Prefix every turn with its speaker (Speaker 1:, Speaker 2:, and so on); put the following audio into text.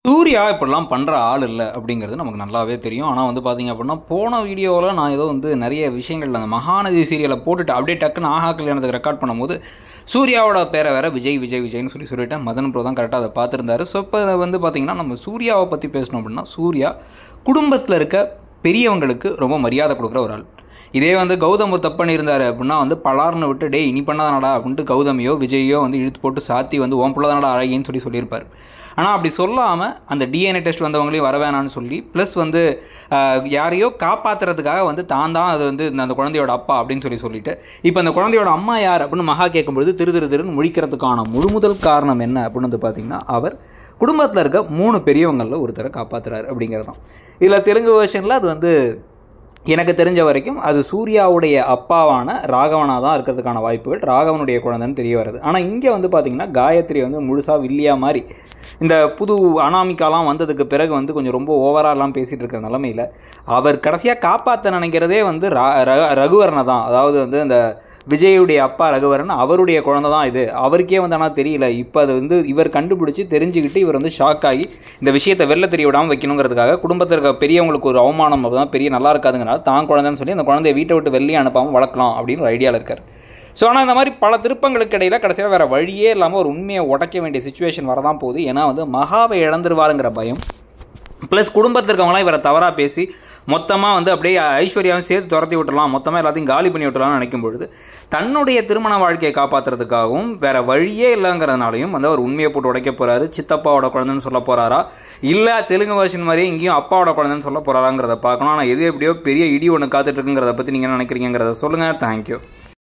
Speaker 1: சூர்யா இப்படிலாம் பண்ணுற ஆள் இல்லை அப்படிங்கிறது நமக்கு நல்லாவே தெரியும் ஆனால் வந்து பார்த்தீங்க அப்படின்னா போன வீடியோவில் நான் ஏதோ வந்து நிறைய விஷயங்கள் அந்த மகாநதி சீரியலை போட்டுட்டு அப்படியே டக்குன்னு ஆஹா கல்யாணத்துக்கு ரெக்கார்ட் பண்ணும்போது சூர்யாவோட பேரை வேற விஜய் விஜய் விஜய்னு சொல்லி சொல்லிட்டேன் மதன் ப்ரோ தான் கரெக்டாக அதை பார்த்துருந்தாரு ஸோ இப்போ வந்து பார்த்தீங்கன்னா நம்ம சூர்யாவை பற்றி பேசணும் அப்படின்னா சூர்யா குடும்பத்தில் இருக்க பெரியவங்களுக்கு ரொம்ப மரியாதை கொடுக்குற ஒரு ஆள் இதே வந்து கௌதம் ஒரு தப்பு பண்ணியிருந்தாரு அப்படின்னா வந்து பலார்னு விட்டு டேய் இனி பண்ணதானடா அப்படின்ட்டு கௌதமையோ விஜய்யோ வந்து இழுத்து போட்டு சாத்தி வந்து ஓம் புள்ளதானடா அழகின்னு சொல்லி சொல்லியிருப்பார் ஆனால் அப்படி சொல்லாமல் அந்த டிஎன்ஏ டெஸ்ட் வந்தவங்களையும் வர வேணாம்னு சொல்லி ப்ளஸ் வந்து ஆஹ், யாரையோ காப்பாற்றுறதுக்காக வந்து தான் தான் அது வந்து இந்த- அந்த குழந்தையோட அப்பா அப்படின்னு சொல்லி சொல்லிட்டு இப்போ அந்த குழந்தையோட அம்மா யார் அப்படின்னு மகா கேட்கும்பொழுது திரு திரு திருன்னு முழிக்கிறதுக்கான முழு முதல் காரணம் என்ன அப்படின்னு வந்து பார்த்தீங்கன்னா அவர் குடும்பத்தில் இருக்க மூணு பெரியவங்களில் ஒருத்தரை காப்பாற்றுறாரு அப்படிங்கிறது தான் இதில் தெலுங்கு வேர்ஷனில் அது வந்து எனக்கு தெரிஞ்ச வரைக்கும் அது சூர்யாவுடைய அப்பாவான ராகவனாக தான் இருக்கிறதுக்கான வாய்ப்புகள் ராகவனுடைய குழந்தைன்னு தெரிய வருது ஆனால் இங்கே வந்து பார்த்தீங்கன்னா காயத்ரி வந்து முழுசாக வில்லியா மாதிரி இந்த புது அனாமிக்காலாம் வந்ததுக்கு பிறகு வந்து கொஞ்சம் ரொம்ப ஓவராலாம் பேசிகிட்டு இருக்கிற நிலமையில் அவர் கடைசியாக காப்பாற்ற நினைக்கிறதே வந்து ரா ர- ரகுவரனை தான் அதாவது வந்து அந்த விஜயுடைய அப்பா ரகுவரன் அவருடைய குழந்தை தான் இது அவருக்கே வந்து ஆனால் தெரியல இப்போ அது வந்து இவர் கண்டுபிடிச்சி தெரிஞ்சுக்கிட்டு இவர் வந்து ஷாக் ஆகி இந்த விஷயத்தை வெளில தெரிய விடாமல் வைக்கணுங்கிறதுக்காக குடும்பத்தில் இருக்க பெரியவங்களுக்கு ஒரு அவமானம் தான் பெரிய நல்லா இருக்காதுங்கிறனால தான் குழந்தைன்னு சொல்லி அந்த குழந்தைய வீட்டை விட்டு வெளியே அனுப்பாமல் வளர்க்கலாம் அப்படின்னு ஒரு ஐடியாவில் இருக்கார் ஸோ ஆனால் இந்த மாதிரி பல திருப்பங்களுக்கு இடையில கடைசியில் வேறு வழியே இல்லாமல் ஒரு உண்மையை உடைக்க வேண்டிய சுச்சுவேஷன் வரதான் போகுது ஏன்னா வந்து மகாவை இழந்துருவாருங்கிற பயம் ப்ளஸ் குடும்பத்தில் இருக்கவங்களாம் இவரை தவறாக பேசி மொத்தமாக வந்து அப்படியே ஐஸ்வர்யாவும் சேர்த்து துரத்தி விட்டுறலாம் மொத்தமாக எல்லாத்தையும் காலி பண்ணி விட்டுறலாம்னு நினைக்கும் பொழுது தன்னுடைய திருமண வாழ்க்கையை காப்பாற்றுறதுக்காகவும் வேற வழியே இல்லைங்கிறதுனாலையும் வந்து அவர் உண்மையை போட்டு உடைக்க போறாரு சித்தப்பாவோட குழந்தைன்னு சொல்ல போறாரா இல்லை தெலுங்கு வருஷன் மாதிரியே இங்கேயும் அப்பாவோட குழந்தைன்னு சொல்ல போறாராங்கிறத பார்க்கணும் ஆனால் எது எப்படியோ பெரிய இடி ஒன்று காத்துட்டு இருக்குங்கிறத பற்றி நீங்கள் என்ன நினைக்கிறீங்கிறத சொல்லுங்கள் தேங்க்யூ